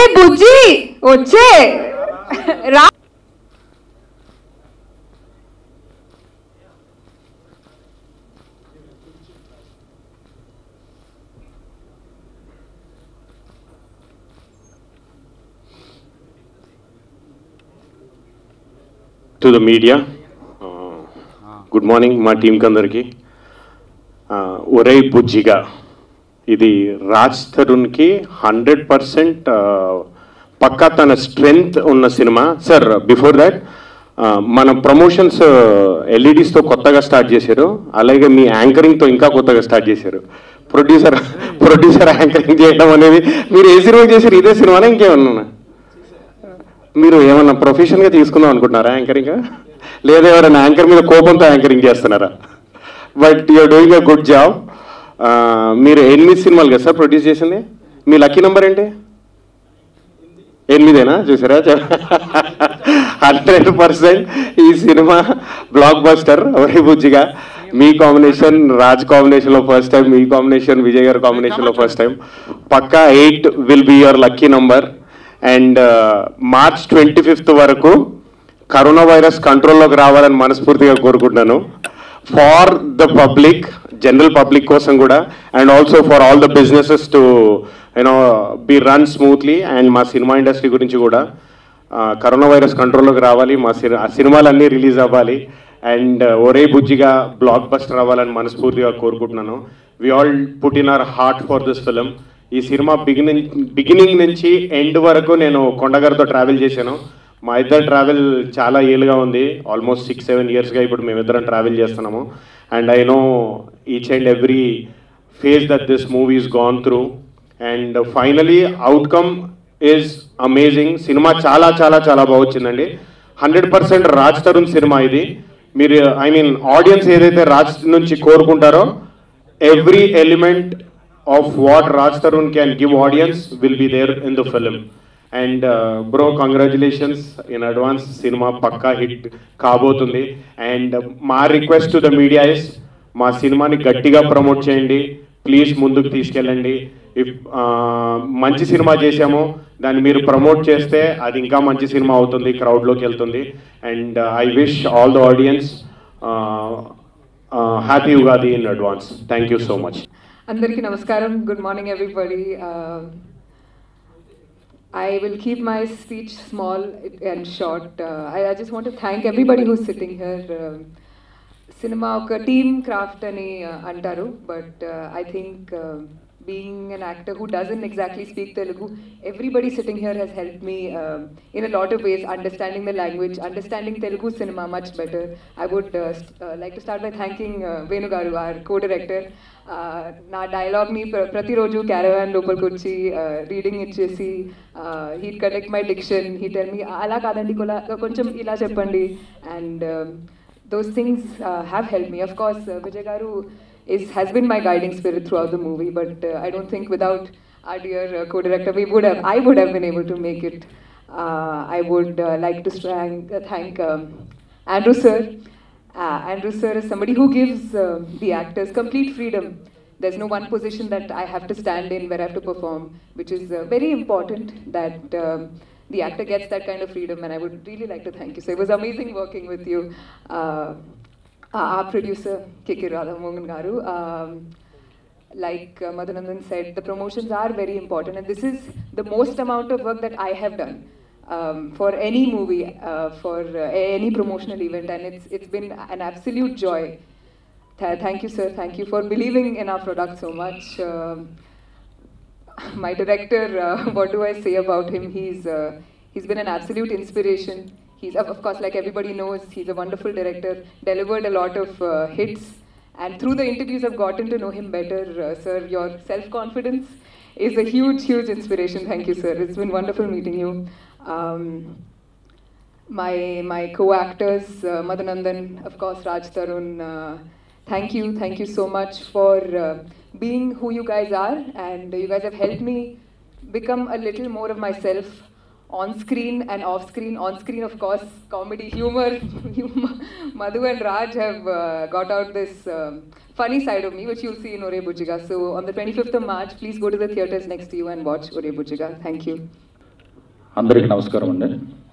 బుజ్జి వచ్చే రా to the media good morning మా టీంకి అందరికి ఒరే బుజ్జిగా ఇది రాజ్ తరుణ్కి హండ్రెడ్ పర్సెంట్ పక్కా తన స్ట్రెంగ్త్ ఉన్న సినిమా సార్ బిఫోర్ దాట్ మన ప్రమోషన్స్ ఎల్ఈడీస్తో కొత్తగా స్టార్ట్ చేశారు అలాగే మీ యాంకరింగ్తో ఇంకా కొత్తగా స్టార్ట్ చేశారు ప్రొడ్యూసర్ ప్రొడ్యూసర్ యాంకరింగ్ చేయడం అనేది మీరు ఏ సినిమా చేశారు ఇదే సినిమానే ఇంకేమన్నా మీరు ఏమన్నా ప్రొఫెషన్గా తీసుకుందాం అనుకుంటున్నారా యాంకరింగ్ లేదా ఎవరైనా యాంకర్ మీద కోపంతో యాంకరింగ్ చేస్తున్నారా but you're doing a good job మీరు ఎనిమిది సినిమాలు కదా సార్ ప్రొడ్యూస్ చేసింది మీ లక్కీ నెంబర్ ఏంటి ఎనిమిదేనా చూసారా హండ్రెడ్ పర్సెంట్ ఈ సినిమా బ్లాక్ బస్టర్ ఎవరి బుజ్జిగా మీ కాంబినేషన్ రాజ్ కాంబినేషన్లో ఫస్ట్ టైం మీ కాంబినేషన్ విజయ్ గారి కాంబినేషన్లో ఫస్ట్ టైం పక్కా eight will be your lucky number and March twenty fifth వరకు కరోనా వైరస్ కంట్రోల్లోకి రావాలని మనస్ఫూర్తిగా కోరుకుంటున్నాను for the public general public కోసం కూడా and also for all the businesses to you know be run smoothly and మా cinema industry గురించి కూడా ఆ, కరోనా వైరస్ కంట్రోల్లోకి రావాలి మా సినిమా ఆ సినిమాలన్నీ రిలీజ్ అవ్వాలి అండ్ ఒరే బుజ్జిగా బ్లాక్ బస్టర్ అవ్వాలని మనస్ఫూర్తిగా కోరుకుంటున్నాను we all put in our heart for this film ఈ సినిమా బిగినింగ్ బిగినింగ్ నుంచి ఎండ్ వరకు నేను కొండగారితో ట్రావెల్ చేశాను మా ఇద్దరు ట్రావెల్ చాలా ఏళ్ళుగా ఉంది ఆల్మోస్ట్ సిక్స్ సెవెన్ ఇయర్స్గా ఇప్పుడు మేమిద్దరం ట్రావెల్ చేస్తున్నాము and I know each and every phase that this movie is gone through and finally outcome is amazing cinema చాలా చాలా చాలా బాగా వచ్చిందండి hundred percent Raj Tarun cinema ఇది మీరు ఐ మీన్ ఆడియన్స్ ఏదైతే రాజ్ నుంచి కోరుకుంటారో every element of what Raj Tarun can give audience will be there in the film and bro congratulations in advance cinema పక్కా హిట్ కాబోతుంది అండ్ మా request to the media is మా సినిమాని గట్టిగా ప్రమోట్ చేయండి ప్లీజ్ ముందుకు తీసుకెళ్ళండి ఇఫ్ మంచి సినిమా చేశాము దాన్ని మీరు ప్రమోట్ చేస్తే అది ఇంకా మంచి సినిమా అవుతుంది క్రౌడ్లోకి వెళ్తుంది and I wish all the audience happy Ugadi in advance thank you so much అందరికీ నమస్కారం good morning everybody I will keep my speech small and short. Uh, I, I just want to thank everybody who's sitting here. Um, cinema ఒక team craft అని uh, అంటారు but I think being an actor who doesn't exactly speak Telugu everybody sitting here he's help me in a lot of ways understanding the language understanding Telugu cinema much better I would like to start by thanking Venu garu ఆర్ co director నా డైలాగ్ని ప్ర- ప్రతిరోజు caravan లోపలికి వచ్చి reading ఇచ్చేసి he correct my diction he tell me అలా కాదండి కొలా కొంచెం ఇలా చెప్పండి and those things uh, have helped me. Of course, uh, Vijay Garu is has been my guiding spirit throughout the movie, but uh, I don't think without our dear uh, co-director, we would have I would have been able to make it. Uh, I would uh, like to thank, uh, thank um, Andrew sir. Uh, Andrew sir is somebody who gives uh, the actors complete freedom. There's no one position that I have to stand in where I have to perform, which is uh, very important that um, the actor gets that kind of freedom. And I would really like to thank you. So it was amazing working with you. Uh, our producer, K.K. Radhamohan Garu. Um, like uh, Madhanandan said, the promotions are very important, and this is the most amount of work that I have done um, for any movie, uh, for uh, any promotional event, and it's it's been an absolute joy. Th- thank you, sir. Thank you for believing in our product so much. Um, my director, uh, what do I say about him? He's uh, he's been an absolute inspiration. He's of of course, like everybody knows, he's a wonderful director. Delivered a lot of uh, hits, and through the interviews, I've gotten to know him better. Uh, sir, your self confidence is a huge, huge inspiration. Thank you, sir. It's been wonderful meeting you. Um, my my co-actors, uh, Madhanandan, of course, Raj Tarun. Uh, thank you, thank you so much for uh, being who you guys are, and you guys have helped me become a little more of myself on screen and off screen. On screen, of course, comedy, humor. Madhu and Raj have uh, got out this um, funny side of me, which you'll see in Ore Bujiga. So on the 25th of March, please go to the theaters next to you and watch Ore Bujiga. Thank you. అందరికీ నమస్కారం అండి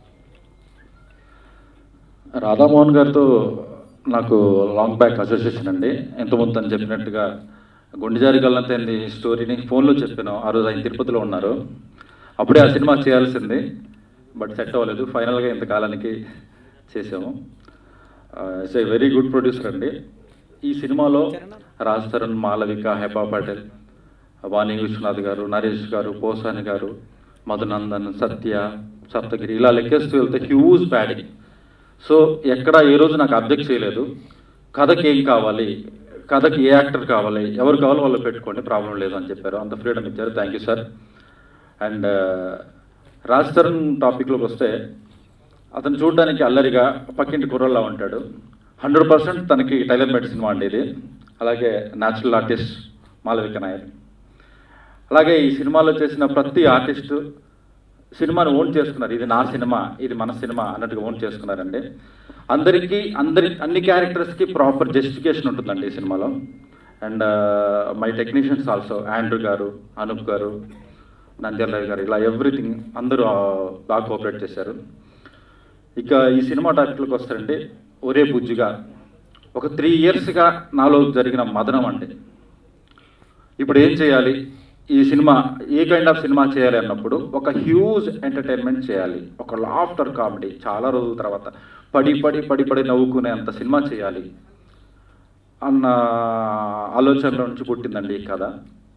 రాధామోహన్ గారితో నాకు long back association అండి ఎంతమంది అని చెప్పినట్టుగా గుండెజారి గల్లంతైంది స్టోరీని ఫోన్లో చెప్పాను ఆ రోజు ఆయన తిరుపతిలో ఉన్నారు అప్పుడే ఆ సినిమా చేయాల్సింది బట్ సెట్ అవ్వలేదు ఫైనల్గా ఇంతకాలానికి చేసాము it's a very good producer అండి ఈ సినిమాలో రాజ్ తరుణ్ మాలవిక హెబా పటేల్ వాణి విశ్వనాథ్ గారు నరేష్ గారు పోసాని గారు మధునందన్ సత్య సప్తగిరి ఇలా లెక్కేస్తూ వెళ్తే హ్యూజ్ బ్యాడింగ్ సో ఎక్కడ ఏ రోజు నాకు అబ్జెక్ట్ చేయలేదు కథకి ఏం కావాలి కథకి ఏ యాక్టర్ కావాలి ఎవరు కావాలో వాళ్ళు పెట్టుకోండి ప్రాబ్లం లేదు అని చెప్పారు అంత ఫ్రీడమ్ ఇచ్చారు thank you sir and Raj Tarun టాపిక్లోకి వస్తే అతను చూడడానికి అల్లరిగా పక్కింటి కుర్రల్లా ఉంటాడు హండ్రెడ్ పర్సెంట్ తనకి టైలర్ మేడ్ సినిమా అండి ఇది అలాగే న్యాచురల్ ఆర్టిస్ట్ మాలవిక నాయర్ అలాగే ఈ సినిమాలో చేసిన ప్రతి ఆర్టిస్టు సినిమాని ఓన్ చేసుకున్నారు ఇది నా సినిమా ఇది మన సినిమా అన్నట్టుగా ఓన్ చేసుకున్నారండి అందరికీ అందరి అన్ని క్యారెక్టర్స్కి ప్రాపర్ జస్టిఫికేషన్ ఉంటుందండి ఈ సినిమాలో and my technicians also Andrew garu Anoop గారు నంద్యాల రవి గారు ఇలా ఎవ్రీథింగ్ అందరూ ఆ, బాగా కోఆపరేట్ చేశారు ఇక ఈ సినిమా టాపిక్లోకి వస్తారంటే ఒరే బుజ్జిగా ఒక త్రీ ఇయర్స్గా నాలో జరిగిన మదనం అండి ఇప్పుడు ఏం చేయాలి ఈ cinema a kind of cinema చేయాలి అన్నప్పుడు ఒక హ్యూజ్ ఎంటర్టైన్మెంట్ చేయాలి ఒక లాఫ్టర్ కామెడీ చాలా రోజుల తర్వాత పడి పడి పడి పడి నవ్వుకునే అంత సినిమా చేయాలి అన్న ఆలోచనలో నుంచి పుట్టిందండి ఈ కథ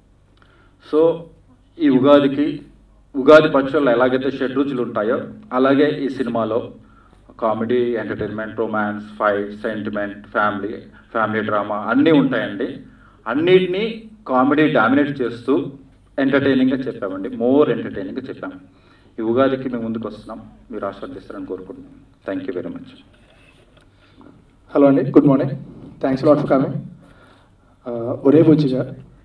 సో ఈ ఉగాదికి ఉగాది పక్షుల్లో ఎలాగైతే షెడ్ రుచులు ఉంటాయో అలాగే ఈ సినిమాలో comedy entertainment romance fight sentiment family family drama అన్నీ ఉంటాయండి అన్నిటినీ కామెడీ డామినేట్ చేస్తూ ఎంటర్టైనింగ్గా చెప్పామండి మోర్ ఎంటర్టైనింగ్గా చెప్పాము ఈ ఉగాదికి మేము ముందుకు వస్తున్నాం మీరు ఆస్వాదిస్తారని కోరుకుంటున్నాం thank you very much hello అండి good morning thanks lot for coming Orey Bujjiga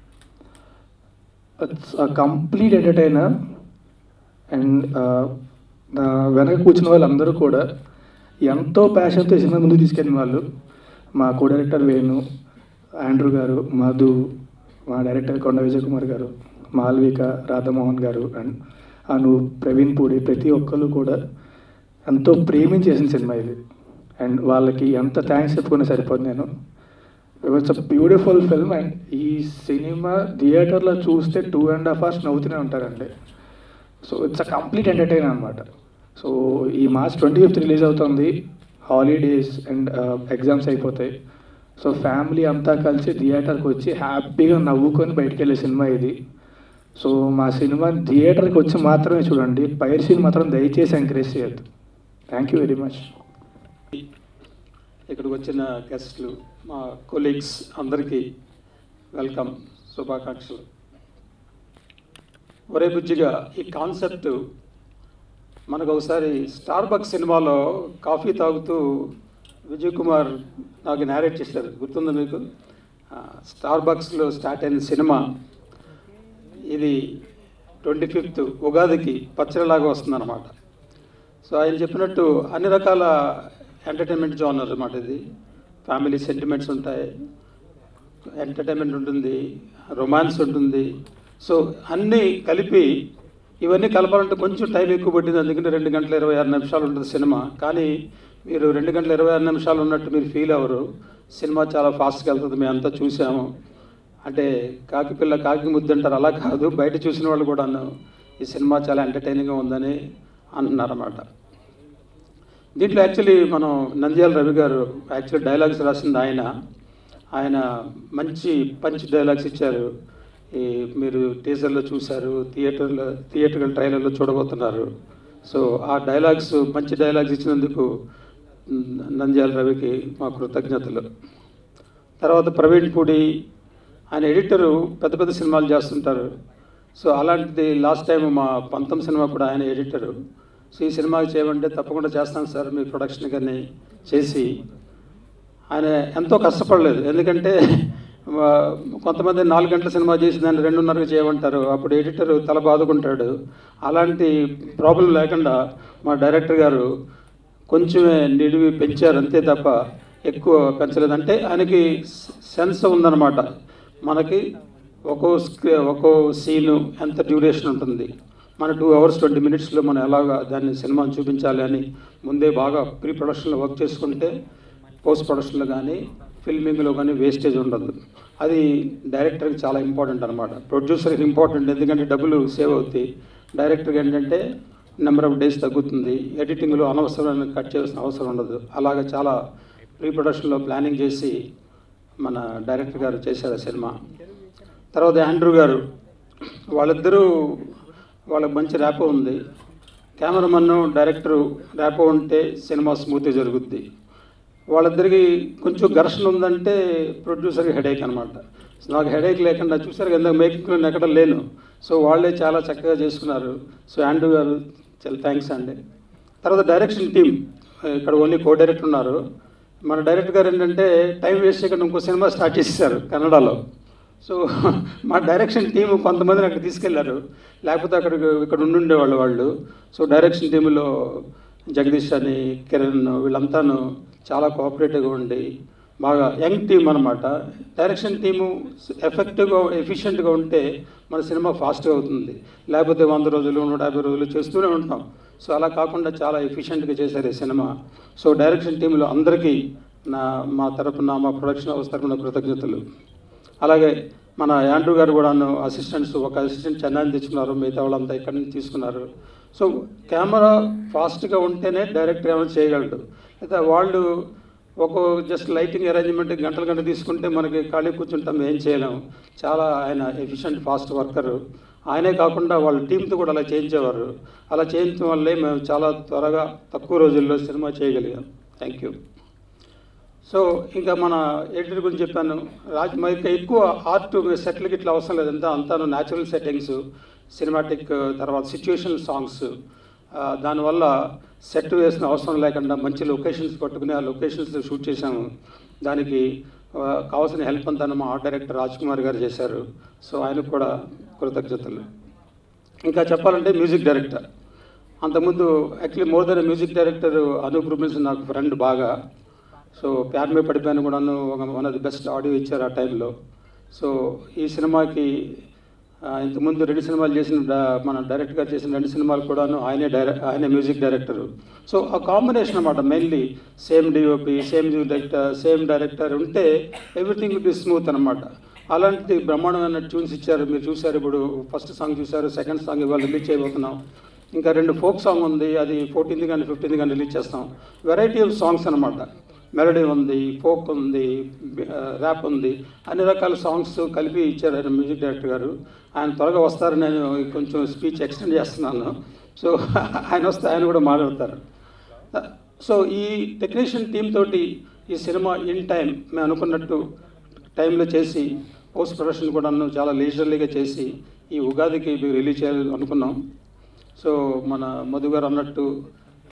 it's complete entertainer and నా వెనక కూర్చున్న వాళ్ళందరూ కూడా ఎంతో ప్యాషన్తో సినిమా ముందుకు తీసుకెళ్ళిన వాళ్ళు మా కో డైరెక్టర్ వేణు ఆండ్రూ గారు మధు మా డైరెక్టర్ కొండ విజయ్ కుమార్ గారు మాల్విక రాధామోహన్ గారు అండ్ అను ప్రవీణ్ పూడి ప్రతి ఒక్కరు కూడా ఎంతో ప్రేమించి చేసిన సినిమా ఇది అండ్ వాళ్ళకి ఎంత థ్యాంక్స్ చెప్పుకునే సరిపోదు నేను it's a beautiful film and ఈ సినిమా థియేటర్లో చూస్తే టూ అండ్ హాఫ్ అవర్స్ నవ్వుతూనే ఉంటారండి so it's a complete entertain అనమాట సో ఈ మార్చ్ ట్వంటీ ఫిఫ్త్ రిలీజ్ అవుతుంది హాలిడేస్ అండ్ ఎగ్జామ్స్ అయిపోతాయి సో ఫ్యామిలీ అంతా కలిసి థియేటర్కి వచ్చి హ్యాపీగా నవ్వుకొని బయటికి వెళ్ళే సినిమా ఇది సో మా సినిమా థియేటర్కి వచ్చి మాత్రమే చూడండి పైర్సీని మాత్రం దయచేసి ఎంకరేజ్ చేయొద్దు థ్యాంక్ యూ వెరీ మచ్ ఇక్కడికి వచ్చిన గెస్ట్లు మా కొలీగ్స్ అందరికీ వెల్కమ్ శుభాకాంక్షలు ఒరే బుజ్జిగా ఈ కాన్సెప్ట్ మనకు ఒకసారి స్టార్ బక్ సినిమాలో కాఫీ తాగుతూ విజయ్ కుమార్ నాకు నేరేట్ చేశారు గుర్తుందా మీకు ఆ, స్టార్ బక్స్లో స్టార్ట్ అయిన సినిమా ఇది ట్వంటీ ఫిఫ్త్ ఉగాదికి పచ్చడిలాగా వస్తుందన్నమాట సో ఆయన చెప్పినట్టు అన్ని రకాల ఎంటర్టైన్మెంట్ జోనర్ అన్నమాట ఇది ఫ్యామిలీ సెంటిమెంట్స్ ఉంటాయి ఎంటర్టైన్మెంట్ ఉంటుంది రొమాన్స్ ఉంటుంది సో అన్నీ కలిపి ఇవన్నీ కలపాలంటే కొంచెం టైం ఎక్కువ పట్టింది ఎందుకంటే రెండు గంటల ఇరవై ఆరు నిమిషాలు ఉంటుంది సినిమా కానీ మీరు రెండు గంటల ఇరవై ఆరు నిమిషాలు ఉన్నట్టు మీరు ఫీల్ అవ్వరు సినిమా చాలా ఫాస్ట్గా వెళ్తుంది మేము అంతా చూసాము అంటే కాకి పిల్ల కాకి ముద్దు అంటారు అలా కాదు బయట చూసిన వాళ్ళు కూడాను ఈ సినిమా చాలా ఎంటర్టైనింగ్గా ఉందని అంటున్నారన్నమాట దీంట్లో యాక్చువల్లీ మనం నంద్యాల రవి గారు యాక్చువల్లీ డైలాగ్స్ రాసింది ఆయన ఆయన మంచి పంచ్ డైలాగ్స్ ఇచ్చారు ఈ మీరు టీజర్లో చూశారు థియేటర్లో థియేటర్ ట్రైలర్లో చూడబోతున్నారు సో ఆ డైలాగ్స్ మంచి డైలాగ్స్ ఇచ్చినందుకు మ్, నంద్యాల రవికి మా కృతజ్ఞతలు తర్వాత ప్రవీణ్ పూడి ఆయన ఎడిటరు పెద్ద పెద్ద సినిమాలు చేస్తుంటారు సో అలాంటిది లాస్ట్ టైం మా పంతం సినిమా కూడా ఆయన ఎడిటరు సో ఈ సినిమాకి చేయమంటే తప్పకుండా చేస్తాను సార్ మీ ప్రొడక్షన్ కానీ చేసి ఆయన ఎంతో కష్టపడలేదు ఎందుకంటే ఆ, కొంతమంది నాలుగు గంటల సినిమా చేసి దాన్ని రెండున్నరగా చేయమంటారు అప్పుడు ఎడిటర్ తల బాదుకుంటాడు అలాంటి ప్రాబ్లం లేకుండా మా డైరెక్టర్ గారు కొంచెమే నిడివి పెంచారు అంతే తప్ప ఎక్కువ పెంచలేదు అంటే ఆయనకి సెన్స్ ఉందన్నమాట మనకి ఒక్కో స్క్రి- ఒక్కో సీను ఎంత డ్యూరేషన్ ఉంటుంది మన టూ అవర్స్ ట్వంటీ మినిట్స్లో మనం ఎలాగా దాన్ని సినిమాని చూపించాలి అని ముందే బాగా ప్రీ ప్రొడక్షన్లో వర్క్ చేసుకుంటే పోస్ట్ ప్రొడక్షన్లో కానీ ఫిల్మింగ్లో కానీ వేస్టేజ్ ఉండదు అది డైరెక్టర్కి చాలా ఇంపార్టెంట్ అనమాట ప్రొడ్యూసర్కి ఇంపార్టెంట్ ఎందుకంటే డబ్బులు సేవ్ అవుతాయి డైరెక్టర్కి ఏంటంటే నెంబర్ ఆఫ్ డేస్ తగ్గుతుంది ఎడిటింగ్లో అనవసరమైన కట్ చేయాల్సిన అవసరం ఉండదు అలాగే చాలా ప్రీ ప్రొడక్షన్లో ప్లానింగ్ చేసి మన డైరెక్టర్ గారు చేశారు ఆ సినిమా తర్వాత ఆండ్రూ గారు వాళ్ళిద్దరూ వాళ్ళకి మంచి ర్యాపో ఉంది కెమెరామన్ డైరెక్టరు ర్యాపో ఉంటే సినిమా స్మూత్గా జరుగుద్ది వాళ్ళిద్దరికి కొంచెం ఘర్షణ ఉందంటే ప్రొడ్యూసర్కి హెడేక్ అనమాట నాకు హెడేక్ లేకుండా చూసారు కదా మేకింగ్లో నేను ఎక్కడ లేను సో వాళ్ళే చాలా చక్కగా చేసుకున్నారు సో ఆండ్రూ గారు చాలా థ్యాంక్స్ అండి తర్వాత డైరెక్షన్ టీం ఇక్కడ ఓన్లీ కో డైరెక్టర్ ఉన్నారు మన డైరెక్టర్ గారు ఏంటంటే టైం వేస్ట్ చేయకుండా ఇంకో సినిమా స్టార్ట్ చేసేసారు కన్నడలో సో మా డైరెక్షన్ టీం కొంతమందిని అక్కడ తీసుకెళ్లారు లేకపోతే అక్కడ ఇక్కడ ఉండుండేవాళ్ళు వాళ్ళు సో డైరెక్షన్ టీంలో జగదీష్ అని కిరణ్ వీళ్ళంతాను చాలా కోఆపరేటివ్గా ఉండి బాగా యంగ్ టీం అనమాట డైరెక్షన్ టీము ఎఫెక్టివ్గా ఎఫిషియెంట్గా ఉంటే మన సినిమా ఫాస్ట్గా అవుతుంది లేకపోతే వంద రోజులు నూట యాభై రోజులు చేస్తూనే ఉంటాం సో అలా కాకుండా చాలా ఎఫిషియెంట్గా చేశారు ఈ సినిమా సో డైరెక్షన్ టీంలో అందరికీ నా మా తరపున మా ప్రొడక్షన్ హౌస్ తరపున కృతజ్ఞతలు అలాగే మన యాండ్రూ గారు కూడాను అసిస్టెంట్స్ ఒక అసిస్టెంట్ చెన్నైని తెచ్చుకున్నారు మిగతా వాళ్ళంతా ఇక్కడి నుంచి తీసుకున్నారు సో కెమెరా ఫాస్ట్గా ఉంటేనే డైరెక్టర్ ఏమైనా చేయగలడు అయితే వాళ్ళు ఒక జస్ట్ లైటింగ్ అరేంజ్మెంట్ గంటల గంట తీసుకుంటే మనకి ఖాళీ కూర్చుంటాం ఏం చేయలేము చాలా ఆయన ఎఫిషియెంట్ ఫాస్ట్ వర్కర్ ఆయనే కాకుండా వాళ్ళ టీంతో కూడా అలా చేయించేవారు అలా చేయించడం వల్లే మేము చాలా త్వరగా తక్కువ రోజుల్లో సినిమా చేయగలిగాం థ్యాంక్ యూ సో ఇంకా మన ఎడిటర్ గురించి చెప్పాను రాజ్ మరి ఎక్కువ ఆర్ట్ సెట్లకి ఇట్లా అవసరం లేదంతా అంతాను న్యాచురల్ సెట్టింగ్స్ సినిమాటిక్ తర్వాత సిచ్యువేషనల్ సాంగ్స్ దానివల్ల సెట్ వేసిన అవసరం లేకుండా మంచి లొకేషన్స్ పట్టుకుని ఆ లొకేషన్స్ షూట్ చేశాము దానికి ఆ, కావాల్సిన హెల్ప్ అంతా మా ఆర్ట్ డైరెక్టర్ రాజ్ కుమార్ గారు చేశారు సో ఆయనకు కూడా కృతజ్ఞతలు ఇంకా చెప్పాలంటే మ్యూజిక్ డైరెక్టర్ అంతకుముందు actually more then music director Anoop Rubens నాకు ఫ్రెండ్ బాగా సో ప్యార్ మీద పడిపోయిన కూడాను ఒక one of the best audio ఇచ్చారు ఆ టైంలో సో ఈ సినిమాకి ఆ, ఇంతకుముందు రెండు సినిమాలు చేసిన డా- మన డైరెక్టర్ గారు చేసిన రెండు సినిమాలు కూడాను ఆయనే డైరె ఆయనే మ్యూజిక్ డైరెక్టర్ సో ఆ కాంబినేషన్ అనమాట mainly same DOP same music director same director ఉంటే ఎవ్రీథింగ్ విల్ బి స్మూత్ అనమాట అలాంటి బ్రహ్మాండమైన ట్యూన్స్ ఇచ్చారు మీరు చూసారు ఇప్పుడు ఫస్ట్ సాంగ్ చూసారు సెకండ్ సాంగ్ ఇవాళ రిలీజ్ చేయబోతున్నాం ఇంకా రెండు ఫోక్ సాంగ్ ఉంది అది ఫోర్టీన్త్ కానీ ఫిఫ్టీన్త్ కానీ రిలీజ్ చేస్తాం వెరైటీ ఆఫ్ సాంగ్స్ అనమాట మెలడీ ఉంది ఫోక్ ఉంది ర్యాప్ ఉంది అన్ని రకాల సాంగ్స్ కలిపి ఇచ్చారు ఆయన మ్యూజిక్ డైరెక్టర్ గారు ఆయన త్వరగా వస్తారు నేను కొంచెం స్పీచ్ ఎక్స్టెండ్ చేస్తున్నాను సో ఆయన వస్తే ఆయన కూడా మాట్లాడతారు సో ఈ టెక్నీషియన్ టీమ్ తోటి ఈ సినిమా ఇన్ టైం మేము అనుకున్నట్టు టైంలో చేసి పోస్ట్ ప్రొడక్షన్ కూడా చాలా లీజర్లీగా చేసి ఈ ఉగాదికి రిలీజ్ చేయాలి అనుకున్నాం సో మన మధు గారు అన్నట్టు